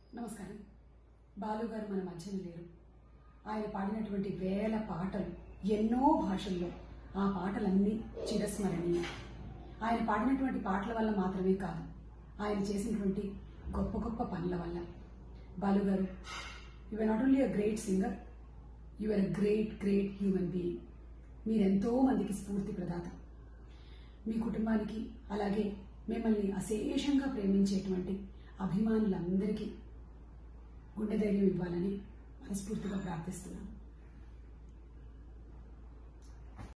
నమస్కారం బాలు గారు మన మధ్యన లేరు ఆయన పాడినటువంటి వేల పాటలు ఎన్నో భాషల్లో ఆ పాటలన్నీ చిరస్మరణీయ ఆయన పాడినటువంటి పాటల వల్ల మాత్రమే కాదు ఆయన చేసినటువంటి గొప్ప గొప్ప పనుల వల్ల బాలు గారు you are not only a great singer you are a great great human being మీరెంతో మందికి స్ఫూర్తి ప్రదాత మీ కుటుంబానికి అలాగే మిమ్మల్ని అశేషంగా ప్రేమించేటువంటి అభిమానులందరికీ గుండె ధైర్యం ఇవ్వాలని మనస్ఫూర్తిగా ప్రార్థిస్తున్నాను